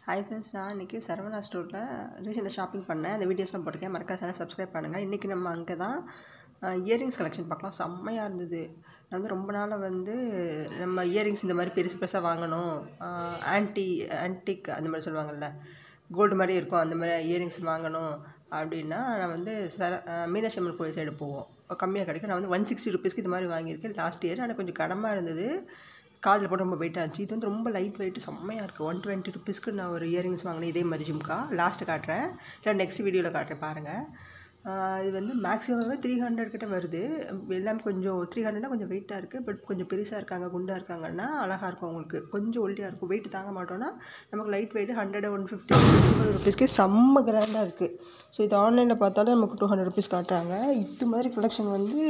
hi friends நான் இன்றைக்கி சரவணா ஸ்டோரில் ரீசெண்டாக ஷாப்பிங் பண்ணேன் அந்த வீடியோஸ்லாம் போட்டிருக்கேன் மறக்காத சேனல் சப்ஸ்கிரைப் பண்ணுங்கள் இன்றைக்கி நம்ம அங்கே தான் இயரிங்ஸ் கலெக்ஷன் பார்க்கலாம் செம்மையாக இருந்தது நான் வந்து ரொம்ப நாளாக வந்து நம்ம இயரிங்ஸ் இந்த மாதிரி பெருசு பெருசாக வாங்கணும் ஆன்டி ஆன்டிக் அந்த மாதிரி சொல்லுவாங்கள்ல கோல்டு மாதிரி இருக்கும் அந்த மாதிரி இயரிங்ஸ் வாங்கணும் அப்படின்னா நான் வந்து சர மீனாட்சி அம்மன் கோயில் சைடு போவோம் கம்மியாக கிடைக்கும் நான் வந்து ஒன் சிக்ஸ்டி ருபீஸ்க்கு இது மாதிரி வாங்கியிருக்கேன் லாஸ்ட் இயர் ஆனால் கொஞ்சம் கடமாக இருந்தது காதில் போட்டு ரொம்ப வெயிட்டாக இருந்துச்சு இது வந்து ரொம்ப லைட் வெயிட் செம்மையாக இருக்குது ஒன் டுவெண்ட்டி ருபீஸ்க்கு நான் ஒரு இயரிங்ஸ் வாங்கினேன் இதே மாதிரி ஜிம்கா லாஸ்ட்டு காட்டுறேன் இல்லை நெக்ஸ்ட் வீடியோவில் காட்டுறேன் பாருங்கள் இது வந்து மேக்ஸிமமே த்ரீ ஹண்ட்ரட் கிட்ட வருது எல்லாமே கொஞ்சம் த்ரீ ஹண்ட்ரட்னா கொஞ்சம் வெயிட்டாக இருக்குது பட் கொஞ்சம் பெருசாக இருக்காங்க குண்டாக இருக்காங்கன்னா அழகாக இருக்கும் அவங்களுக்கு கொஞ்சம் ஒல்லியாக இருக்கும் வெயிட் தாங்க மாட்டோம்னா நமக்கு light weight hundred one fifty two ருபீஸ்க்கு செம்ம கிராண்டாக இருக்குது ஸோ இது ஆன்லைனில் பார்த்தாலும் நமக்கு டூ ஹண்ட்ரட் ருபீஸ் காட்டுறாங்க இது மாதிரி கலெக்ஷன் வந்து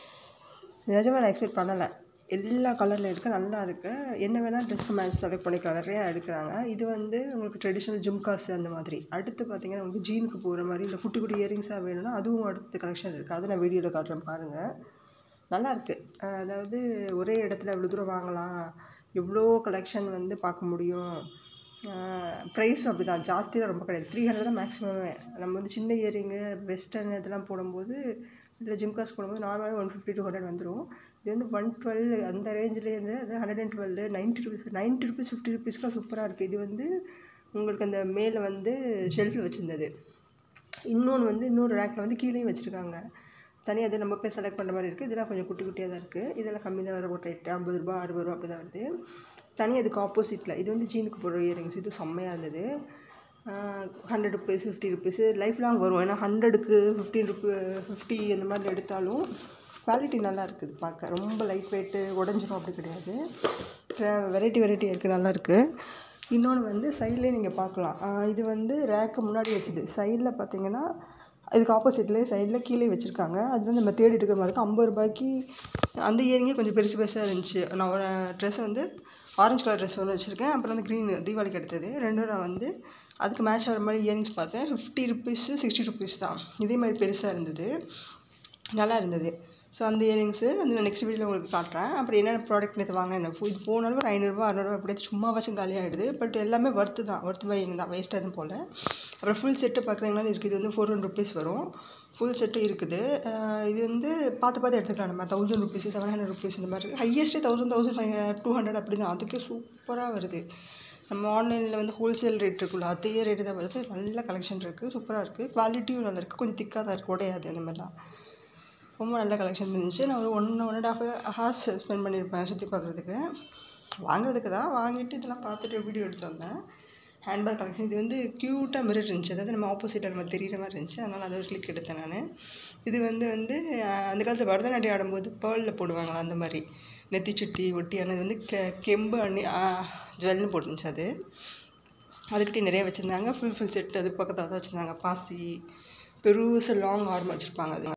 நிஜமாக நான் எக்ஸ்பெக்ட் பண்ணலை எல்லா கலரில் இருக்குது நல்லா இருக்குது என்ன வேணால் ட்ரெஸ்க்கு மேட்ச் செலக்ட் பண்ணிக்கலாம் நிறையா எடுக்கிறாங்க இது வந்து உங்களுக்கு ட்ரெடிஷ்னல் ஜும்காஸ் அந்த மாதிரி அடுத்து பார்த்தீங்கன்னா உங்களுக்கு ஜீனுக்கு போகிற மாதிரி இல்லை குட்டி குட்டி இயரிங்ஸாக வேணும்னா அதுவும் அடுத்த கலெக்ஷன் இருக்குது அதை நான் வீடியோவில் காட்டுறேன் பாருங்கள் நல்லா இருக்குது அதாவது ஒரே இடத்துல இவ்வளோ தூரம் வாங்கலாம் எவ்வளோ கலெக்ஷன் வந்து பார்க்க முடியும் ப்ரைஸும் அப்படி தான் ஜாஸ்தியாக ரொம்ப கிடையாது த்ரீ ஹண்ட்ரட் தான் மேக்ஸிமமே நம்ம வந்து சின்ன இயரிங்கு வெஸ்டர்ன் இதெல்லாம் போடும்போது இல்லை ஜிம்காஸ் போடும்போது நார்மலாக ஒன் ஃபிஃப்டி டூ ஹண்ட்ரட் வந்துடும் இது வந்து ஒன் டுவெல் அந்த ரேஞ்சிலேருந்து அது hundred and twelve ninety rupees ninety rupees fifty ருபீஸ்க்குலாம் சூப்பராக இருக்குது இது வந்து உங்களுக்கு அந்த மேலே வந்து ஷெல்ஃபில் வச்சுருந்தது இன்னொன்று வந்து இன்னொரு ரேக்கில் வந்து கீழேயும் வச்சுருக்காங்க தனியாக அது நம்ம போய் செலக்ட் பண்ணுற மாதிரி இருக்குது இதெல்லாம் கொஞ்சம் குட்டி குட்டியாக தான் இருக்குது இதெல்லாம் கம்மியாக வர ஒரு ரேட்டு ஐம்பது ரூபா அறுபது ரூபா அப்படி தான் வருது தனியாக இதுக்கு ஆப்போசிட்டில் இது வந்து ஜீனுக்கு போடுற இயரிங்ஸ் இது செம்மையாக இருந்தது hundred rupees fifty rupees life long வரும் ஏன்னா ஹண்ட்ரடுக்கு ஃபிஃப்டின் ருபி ஃபிஃப்டி அந்த மாதிரி எடுத்தாலும் குவாலிட்டி நல்லா இருக்குது பார்க்க ரொம்ப லைட் வெயிட்டு உடஞ்சிரும் அப்படி கிடையாது வெரைட்டி வெரைட்டி இருக்குது நல்லா இருக்குது இன்னொன்று வந்து சைட்லேயே நீங்கள் பார்க்கலாம் இது வந்து ரேக்கு முன்னாடி வச்சுது சைடில் பார்த்தீங்கன்னா இதுக்கு ஆப்போசிட்லேயே சைடில் கீழே வச்சுருக்காங்க அது வந்து நம்ம தேடிட்டு இருக்கிற மாதிரி இருக்கும் ஐம்பது ரூபாய்க்கு அந்த இயரிங்கே கொஞ்சம் பெருசு பெருசாக இருந்துச்சு நான் ஒரு ட்ரெஸ் வந்து ஆரஞ்சு கலர் ட்ரெஸ் ஒன்று வச்சுருக்கேன் அப்புறம் வந்து க்ரீன் தீபாவளிக்கு எடுத்தது ரெண்டும் நான் வந்து அதுக்கு மேட்ச் ஆகிற மாதிரி இயரிங்ஸ் பார்த்தேன் ஃபிஃப்டி ருபீஸு சிக்ஸ்டி ருபீஸ் தான் இதே மாதிரி பெருசாக இருந்தது நல்லா இருந்தது ஸோ அந்த இயரிங்ஸு வந்து நான் நெக்ஸ்ட் வீடியோவில் உங்களுக்கு காட்டுறேன் அப்புறம் என்னென்ன ப்ராடக்ட் நேற்று வாங்கினேன் இது போனாலும் ஒரு ஐநூறுரூவா அறநூறுவா அப்படியே சும்மா வச்சும் காலியாகிடுது பட் எல்லாமே ஒர்த்து தான் ஒர்த்து பையிங் தான் வேஸ்ட்டாக எதுவும் போல் அப்புறம் ஃபுல் செட்டு பார்க்குறீங்கனாலும் இருக்குது இது வந்து ஃபோர் ஹண்ட்ரட் ருபீஸ் வரும் ஃபுல் செட்டு இருக்குது இது வந்து பார்த்து பார்த்து எடுத்துக்கலாம் நம்ம thousand rupees seven hundred rupees இந்த மாதிரி ஹையஸ்ட்டே thousand thousand five two hundred அப்படி தான் அதுக்கே சூப்பராக வருது நம்ம ஆன்லைனில் வந்து ஹோல்சேல் ரேட் இருக்குல்ல அதே ரேட்டு தான் வருது நல்ல கலெக்ஷன் இருக்குது சூப்பராக இருக்குது குவாலிட்டியும் நல்லா இருக்குது கொஞ்சம் திக்காக தான் இருக்குது உடையாது அந்த மாதிரிலாம் ரொம்ப நல்ல கலெக்ஷன் இருந்துச்சு நான் ஒரு one one and half hours spend பண்ணியிருப்பேன் சுற்றி பார்க்குறதுக்கு வாங்குறதுக்கு தான் வாங்கிட்டு இதெல்லாம் பார்த்துட்டு வீடியோ எடுத்து வந்தேன் ஹேண்ட்பேக் கலெக்ஷன் இது வந்து க்யூட்டாக மிரர் இருந்துச்சு அதாவது நம்ம ஆப்போசிட்டில் நம்ம தெரிகிற மாதிரி இருந்துச்சு அதனால் அதை ஒரு கிளிக் எடுத்தேன் நான் இது வந்து வந்து அந்த காலத்தில் பரதநாட்டியம் ஆடும்போது பேர்லில் போடுவாங்களா அந்த மாதிரி நெத்தி சுட்டி ஒட்டியானது வந்து கெ கெம்பு அண்ணி ஜுவல்னு போட்டுருந்துச்சு அது அதுக்கிட்டே நிறைய வச்சுருந்தாங்க ஃபுல் ஃபுல் செட் அது பக்கத்தில் தான் வச்சுருந்தாங்க பாசி பெருசு லாங் ஆர்ம் வச்சுருப்பாங்க அது